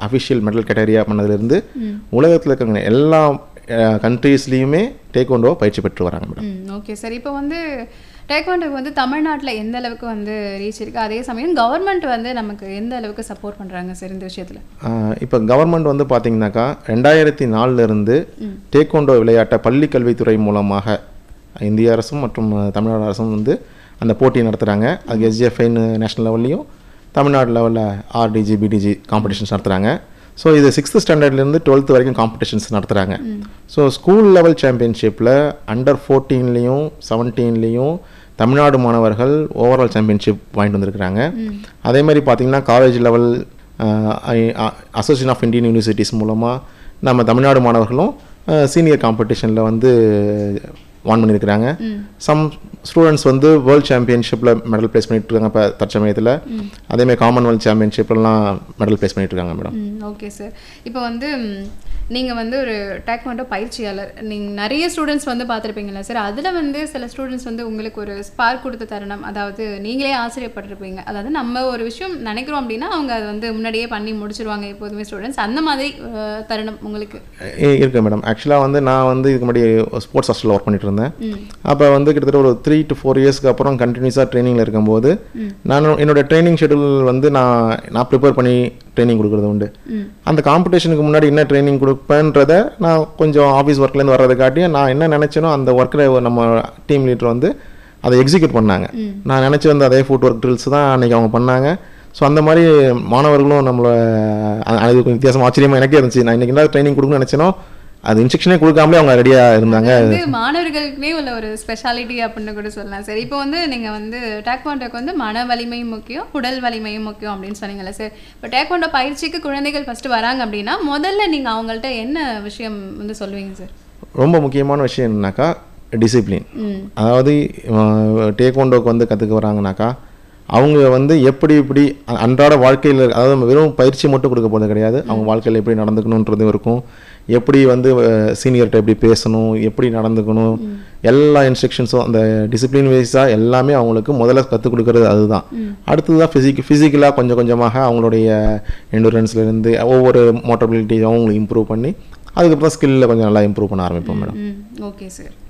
official medal கேட்டகரியாக பண்ணதுலேருந்து உலகத்தில் இருக்கிற எல்லா கண்ட்ரீஸ்லேயுமே டேக்வாண்டோ பயிற்சி பெற்று வராங்க மேடம் ம் ஓகே சார் இப்போ வந்து டேக்வாண்டோக்கு வந்து தமிழ்நாட்டில் எந்த அளவுக்கு வந்து ரீச் இருக்கு அதே சமயம் கவர்மெண்ட் வந்து நமக்கு எந்த அளவுக்கு சப்போர்ட் பண்ணுறாங்க சார் இந்த விஷயத்தில் இப்போ கவர்மெண்ட் வந்து பார்த்தீங்கன்னாக்கா ரெண்டாயிரத்தி நாலுலேருந்து டேக்வாண்டோ விளையாட்டை பள்ளி கல்வித்துறை மூலமாக இந்திய அரசும் மற்றும் அஹ், தமிழ்நாடு அரசும் வந்து அந்த போட்டி நடத்துகிறாங்க அது எஸ்ஜிஎஃப்ஐன்னு நேஷனல் லெவல்லையும் தமிழ்நாடு லெவலில் ஆர்டிஜி பிடிஜி காம்படிஷன்ஸ் நடத்துகிறாங்க ஸோ இது சிக்ஸ்த் ஸ்டாண்டர்ட்லேருந்து டுவெல்த் வரைக்கும் காம்படிஷன்ஸ் நடத்துகிறாங்க ஸோ ஸ்கூல் லெவல் சாம்பியன்ஷிப்பில் அண்டர் ஃபோர்டீன்லேயும் செவன்டீன்லேயும் தமிழ்நாடு மாணவர்கள் ஓவரால் சாம்பியன்ஷிப் வாங்கிட்டு வந்திருக்கிறாங்க அதே மாதிரி பார்த்தீங்கன்னா college level association of Indian universities மூலமாக நம்ம தமிழ்நாடு மாணவர்களும் சீனியர் காம்படிஷனில் வந்து வான் பண்ணியிருக்கிறாங்க சம் ஸ்டூடெண்ட்ஸ் வந்து வேர்ல்ட் சாம்பியன்ஷிப்பில் மெடல் ப்ளேஸ் பண்ணிட்டு இருக்காங்க இப்போ தற்சமயத்தில் அதேமாதிரி காமன்வெல்த் சாம்பியன்ஷிப்லாம் மெடல் ப்ளேஸ் பண்ணிட்டு இருக்காங்க மேடம் ம் ஓகே சார் இப்போ வந்து நீங்கள் வந்து ஒரு டேக்வாண்டோ பயிற்சியாளர் நீங்கள் நிறைய ஸ்டூடெண்ட்ஸ் வந்து பார்த்துருப்பீங்களா சார் அதில் வந்து சில ஸ்டூடெண்ட்ஸ் வந்து உங்களுக்கு ஒரு ஸ்பார்க் கொடுத்த தருணம் அதாவது நீங்களே ஆச்சரியப்பட்டிருப்பீங்க அதாவது நம்ம ஒரு விஷயம் நினைக்கிறோம் அப்படின்னா அவங்க அதை வந்து முன்னாடியே பண்ணி முடிச்சிருவாங்க எப்போதுமே ஸ்டூடெண்ட்ஸ் அந்த மாதிரி அஹ், தருணம் உங்களுக்கு இ- இருக்கு மேடம் ஆக்சுவலாக வந்து நான் வந்து இதுக்கு முன்னாடி ஸ்போர்ட்ஸ் ஹாஸ்டலில் ஒர்க் பண்ணிட்டு இருந்தேன் அப்போ வந்து கிட்டத்தட்ட ஒரு த்ரீ டு ஃபோர் இயர்ஸ்க்கு அப்புறம் கண்டினியூஸாக ட்ரைனிங்கில் இருக்கும்போது நான் என்னோட ட்ரைனிங் ஷெடியூல் வந்து நான் நான் ப்ரிப்பேர் பண்ணி ட்ரைனிங் கொடுக்குறது உண்டு அந்த காம்படிஷனுக்கு முன்னாடி என்ன ட்ரைனிங் கொடுப்பேன்றத நான் கொஞ்சம் ஆஃபீஸ் ஒர்க்லேருந்து வர்றதை காட்டி நான் என்ன நினச்சேனோ அந்த ஒர்க்கில் நம்ம டீம் லீடர் வந்து அதை எக்ஸிக்யூட் பண்ணாங்க நான் நினச்சி வந்த அதே ஃபுட் ஒர்க் ட்ரில்ஸ் தான் அன்றைக்கி அவங்க பண்ணாங்க ஸோ அந்த மாதிரி மாணவர்களும் நம்மளை அ- அது கொஞ்சம் வித்தியாசம் ஆச்சரியமாக எனக்கே இருந்துச்சு நான் இன்றைக்கி என்ன ட்ரைனிங் கொடுக்கணும்னு நினச்சேனோ அது இன்ஸ்ட்ரக்ஷனே கொடுக்காமலே அவங்க ரெடியாக இருந்தாங்க வந்து மாணவர்களுக்குமே உள்ள ஒரு ஸ்பெஷாலிட்டி அப்படின்னு கூட சொல்லலாம் சார் இப்போ வந்து நீங்கள் வந்து டேக்வாண்டோக்கு வந்து மன வலிமையும் முக்கியம் உடல் வலிமையும் முக்கியம் அப்படின்னு சொன்னீங்கல்ல சார் இப்போ டேக்வாண்டோ பயிற்சிக்கு குழந்தைகள் ஃபர்ஸ்ட் வராங்க அப்படின்னா முதல்ல நீங்கள் அவங்கள்ட்ட என்ன விஷயம் வந்து சொல்லுவீங்க சார் ரொம்ப முக்கியமான விஷயம் என்னன்னாக்கா டிசிப்ளின் ம் அதாவது டேக்வாண்டோக்கு வந்து கற்றுக்க வராங்கனாக்கா அவங்க வந்து எப்படி இப்படி அ- அன்றாட வாழ்க்கையில் அதாவது நம்ம வெறும் பயிற்சி மட்டும் கொடுக்க போகிறது கிடையாது அவங்க வாழ்க்கையில் எப்படி நடந்துக்கணுன்றதும் இருக்கும் எப்படி வந்து சீனியர்கிட்ட எப்படி பேசணும் எப்படி நடந்துக்கணும் எல்லா இன்ஸ்ட்ரக்ஷன்ஸும் அந்த டிசிப்ளின் வைஸாக எல்லாமே அவங்களுக்கு முதல்ல கற்றுக் கொடுக்கறது அதுதான் அடுத்தது தான் ஃபிசிக் ஃபிசிக்கலாக கொஞ்சம் கொஞ்சமாக அவங்களுடைய endurance-ல-இருந்து ஒவ்வொரு மோட்டபிலிட்டி அவங்களுக்கு இம்ப்ரூவ் பண்ணி அதுக்கப்புறம் ஸ்கில்ல கொஞ்சம் நல்லா இம்ப்ரூவ் பண்ண ஆரம்பிப்போம் மேடம் ம் ஓகே சார்